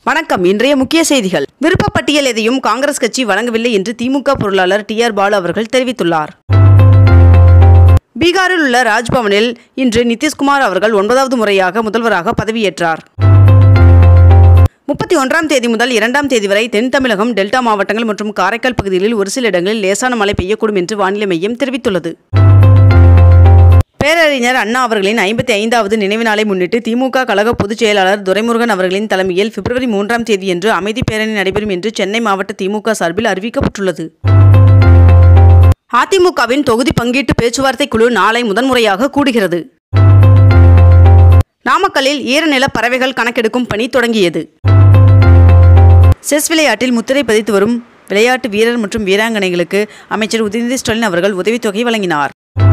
வணக்கம் இன்றைய முக்கிய செய்திகள் விருப்ப பட்டியல் எதையும் காங்கிரஸ் கட்சி வழங்கவில்லை என்று திமுக பொருளாளர் டி ஆர் பாலு அவர்கள் தெரிவித்துள்ளார் பீகாரில் உள்ள ராஜ்பவனில் இன்று நிதிஷ்குமார் அவர்கள் ஒன்பதாவது முறையாக முதல்வராக பதவியேற்றார் முப்பத்தி ஒன்றாம் தேதி முதல் இரண்டாம் தேதி வரை தென் தமிழகம் டெல்டா மாவட்டங்கள் மற்றும் காரைக்கால் பகுதிகளில் ஒரு சில இடங்களில் லேசான மழை பெய்யக்கூடும் என்று வானிலை மையம் தெரிவித்துள்ளது பேரறிஞர் அண்ணா அவர்களின் ஐம்பத்தி ஐந்தாவது நினைவு நாளை முன்னிட்டு திமுக கழக பொதுச் செயலாளர் துரைமுருகன் அவர்களின் தலைமையில் பிப்ரவரி மூன்றாம் தேதியன்று அமைதி பேரணி நடைபெறும் என்று சென்னை மாவட்ட திமுக சார்பில் அறிவிக்கப்பட்டுள்ளது அதிமுகவின் தொகுதி பங்கீட்டு பேச்சுவார்த்தை குழு நாளை முதன்முறையாக கூடுகிறது நாமக்கல்லில் ஈரநில பறவைகள் கணக்கெடுக்கும் பணி தொடங்கியது செஸ் விளையாட்டில் முத்திரை பதித்து வரும் விளையாட்டு வீரர் மற்றும் வீராங்கனைகளுக்கு அமைச்சர் உதயநிதி ஸ்டாலின் அவர்கள் உதவித்தொகை வழங்கினார்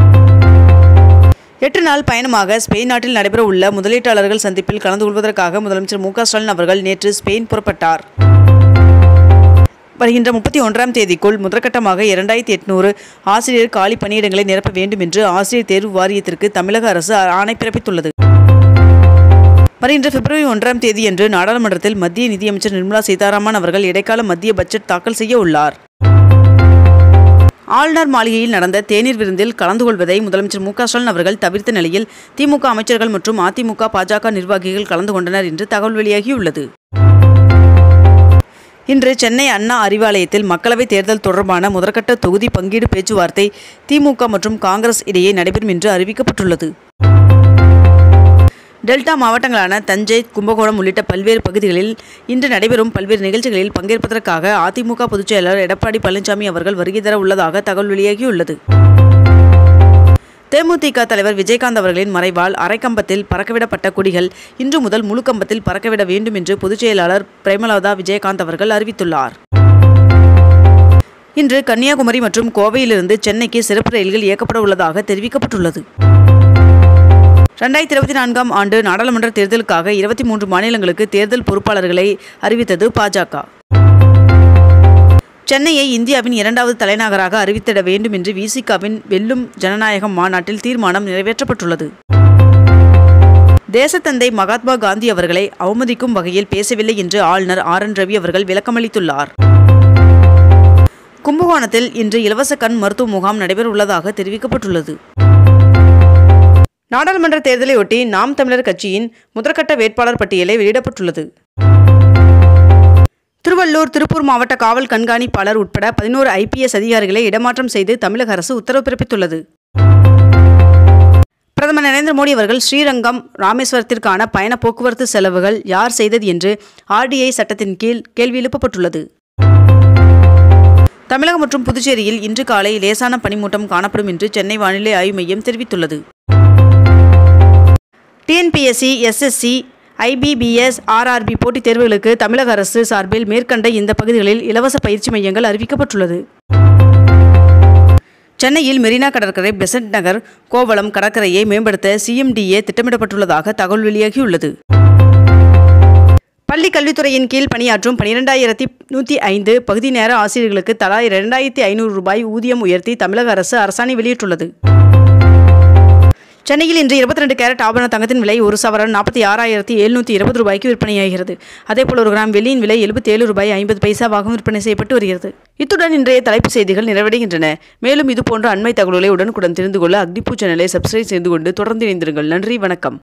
எட்டு நாள் பயணமாக ஸ்பெயின் நாட்டில் நடைபெற உள்ள முதலீட்டாளர்கள் சந்திப்பில் கலந்து கொள்வதற்காக முதலமைச்சர் மு க ஸ்டாலின் அவர்கள் நேற்று ஸ்பெயின் புறப்பட்டார் வருகின்ற முப்பத்தி ஒன்றாம் தேதிக்குள் முதற்கட்டமாக இரண்டாயிரத்தி எட்நூறு ஆசிரியர் காலி பணியிடங்களை நிரப்ப வேண்டும் என்று ஆசிரியர் தேர்வு வாரியத்திற்கு தமிழக அரசு ஆணை பிறப்பித்துள்ளது வருகின்ற பிப்ரவரி ஒன்றாம் தேதியன்று நாடாளுமன்றத்தில் மத்திய நிதியமைச்சர் நிர்மலா சீதாராமன் அவர்கள் இடைக்கால மத்திய பட்ஜெட் தாக்கல் செய்ய உள்ளார் ஆளுநர் மாளிகையில் நடந்த தேநீர் விருந்தில் கலந்து கொள்வதை முதலமைச்சர் மு க ஸ்டாலின் அவர்கள் தவிர்த்த நிலையில் திமுக அமைச்சர்கள் மற்றும் அதிமுக பாஜக நிர்வாகிகள் கலந்து கொண்டனர் என்று தகவல் வெளியாகியுள்ளது இன்று சென்னை அண்ணா அறிவாலயத்தில் மக்களவைத் தேர்தல் தொடர்பான முதற்கட்ட தொகுதி பங்கீடு பேச்சுவார்த்தை திமுக மற்றும் காங்கிரஸ் இடையே நடைபெறும் என்று அறிவிக்கப்பட்டுள்ளது டெல்டா மாவட்டங்களான தஞ்சை கும்பகோணம் உள்ளிட்ட பல்வேறு பகுதிகளில் இன்று நடைபெறும் பல்வேறு நிகழ்ச்சிகளில் பங்கேற்பதற்காக அதிமுக பொதுச் செயலாளர் எடப்பாடி பழனிசாமி அவர்கள் வருகை தர உள்ளதாக தகவல் வெளியாகியுள்ளது தேமுதிக தலைவர் விஜயகாந்த் அவர்களின் மறைவால் அரைக்கம்பத்தில் பறக்கவிடப்பட்ட கொடிகள் இன்று முதல் முழு கம்பத்தில் பறக்கவிட வேண்டும் என்று பொதுச் செயலாளர் பிரேமலதா விஜயகாந்த் அவர்கள் அறிவித்துள்ளார் இன்று கன்னியாகுமரி மற்றும் கோவையிலிருந்து சென்னைக்கு சிறப்பு ரயில்கள் இயக்கப்பட உள்ளதாக தெரிவிக்கப்பட்டுள்ளது ரெண்டாயிரத்தி இருபத்தி நான்காம் ஆண்டு நாடாளுமன்ற தேர்தலுக்காக இருபத்தி மூன்று மாநிலங்களுக்கு தேர்தல் பொறுப்பாளர்களை அறிவித்தது பாஜக சென்னையை இந்தியாவின் இரண்டாவது தலைநகராக அறிவித்திட வேண்டும் என்று விசிகாவின் வெல்லும் ஜனநாயகம் மாநாட்டில் தீர்மானம் நிறைவேற்றப்பட்டுள்ளது தேசத்தந்தை மகாத்மா காந்தி அவர்களை அவமதிக்கும் வகையில் பேசவில்லை என்று ஆளுநர் ஆர் என் ரவி அவர்கள் விளக்கமளித்துள்ளார் கும்பகோணத்தில் இன்று இலவச கண் மருத்துவ முகாம் நடைபெற உள்ளதாக தெரிவிக்கப்பட்டுள்ளது நாடாளுமன்ற தேர்தலையொட்டி நாம் தமிழர் கட்சியின் முதற்கட்ட வேட்பாளர் பட்டியலை வெளியிடப்பட்டுள்ளது திருவள்ளூர் திருப்பூர் மாவட்ட காவல் கண்காணிப்பாளர் உட்பட பதினோரு ஐபிஎஸ் அதிகாரிகளை இடமாற்றம் செய்து தமிழக அரசு உத்தரவு பிறப்பித்துள்ளது பிரதமர் நரேந்திர மோடி அவர்கள் ஸ்ரீரங்கம் ராமேஸ்வரத்திற்கான பயண போக்குவரத்து செலவுகள் யார் செய்தது என்று ஆர்டிஐ சட்டத்தின் கீழ் கேள்வி எழுப்பப்பட்டுள்ளது தமிழகம் மற்றும் புதுச்சேரியில் இன்று காலை லேசான பனிமூட்டம் காணப்படும் என்று சென்னை வானிலை ஆய்வு மையம் தெரிவித்துள்ளது டிஎன்பிஎஸ்சி எஸ்எஸ்சி ஐபிபிஎஸ் ஆர்ஆர்பி போட்டித் தேர்வுகளுக்கு தமிழக அரசு சார்பில் மேற்கண்ட இந்த பகுதிகளில் இலவச பயிற்சி மையங்கள் அறிவிக்கப்பட்டுள்ளது சென்னையில் மெரினா கடற்கரை பெசன்ட் நகர் கோவளம் கடற்கரையை மேம்படுத்த சிஎம்டிஏ திட்டமிடப்பட்டுள்ளதாக தகவல் வெளியாகியுள்ளது பள்ளி கல்வித்துறையின் கீழ் பணியாற்றும் பனிரெண்டாயிரத்தி நூற்றி ஐந்து பகுதி நேர ஆசிரியர்களுக்கு தலா இரண்டாயிரத்தி ஐநூறு ரூபாய் ஊதியம் உயர்த்தி தமிழக அரசு அரசாணை வெளியிட்டுள்ளது சென்னையில் இன்று இருபத்தி ரெண்டு கேரட் ஆபரண தங்கத்தின் விலை ஒரு சவரன் நாற்பத்தி ஆறாயிரத்தி எழுநூற்றி இருபது ரூபாய்க்கு விற்பனையாகிறது அதேபோல் ஒரு கிராம் வெள்ளியின் விலை எழுபத்தேழு ரூபாய் ஐம்பது பைசாவாகவும் விற்பனை செய்யப்பட்டு வருகிறது இத்துடன் இன்றைய தலைப்புச் செய்திகள் நிறைவடைகின்றன மேலும் இதுபோன்ற அண்மை தகவல்களை உடனுக்குடன் தெரிந்து கொள்ள அக்னிபூ சேனலை சப்ஸ்கிரைப் செய்து கொண்டு தொடர்ந்து இணைந்திருங்கள் நன்றி வணக்கம்